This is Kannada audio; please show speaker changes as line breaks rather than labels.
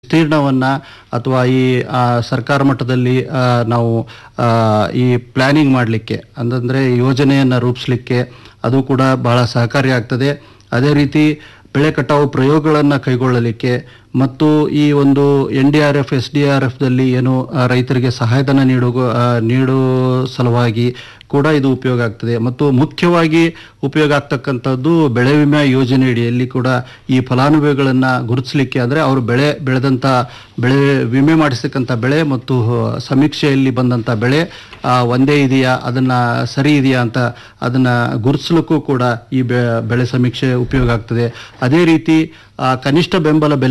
ವಿಸ್ತೀರ್ಣವನ್ನ ಅಥವಾ ಈ ಆ, ಸರ್ಕಾರ ಮಟ್ಟದಲ್ಲಿ ಆ, ನಾವು ಆ, ಈ ಪ್ಲಾನಿಂಗ್ ಮಾಡಲಿಕ್ಕೆ ಅಂತಂದ್ರೆ ಯೋಜನೆಯನ್ನ ರೂಪಿಸಲಿಕ್ಕೆ ಅದು ಕೂಡ ಬಹಳ ಸಹಕಾರಿಯಾಗ್ತದೆ ಅದೇ ರೀತಿ ಬೆಳೆ ಕಟಾವು ಪ್ರಯೋಗಗಳನ್ನು ಕೈಗೊಳ್ಳಲಿಕ್ಕೆ ಮತ್ತು ಈ ಒಂದು N D R F S D R ಎಫ್ದಲ್ಲಿ ಏನು ಆ, ರೈತರಿಗೆ ಸಹಾಯಧನ ನೀಡುವ ಆ, ನೀಡೋ ಸಲುವಾಗಿ ಕೂಡ ಇದು ಉಪಯೋಗ ಆಗ್ತದೆ ಮತ್ತು ಮುಖ್ಯವಾಗಿ ಉಪಯೋಗ ಆಗ್ತಕ್ಕಂಥದ್ದು ಬೆಳೆ ವಿಮೆ ಯೋಜನೆ ಅಡಿಯಲ್ಲಿ ಕೂಡ ಈ ಫಲಾನುಭವಿಗಳನ್ನ ಗುರುತಿಸಲಿಕ್ಕೆ ಅಂದ್ರೆ ಅವರು ಬೆಳೆ ಬೆಳೆದಂತ ಬೆಳೆ ವಿಮೆ ಮಾಡಿಸ್ತಕ್ಕಂಥ ಬೆಳೆ ಮತ್ತು ಸಮೀಕ್ಷೆಯಲ್ಲಿ ಬಂದಂತ ಬೆಳೆ ಆ, ಒಂದೇ ಇದೆಯಾ ಅದನ್ನ ಸರಿ ಇದೆಯಾ ಅಂತ ಅದನ್ನ ಗುರುತಿಸಲಿಕ್ಕೂ ಕೂಡ ಈ ಬೆ- ಬೆಳೆ ಸಮೀಕ್ಷೆ ಉಪಯೋಗ ಆಗ್ತದೆ ಅದೇ ರೀತಿ ಆ, ಕನಿಷ್ಠ ಬೆಂಬಲ ಬೆಲೆ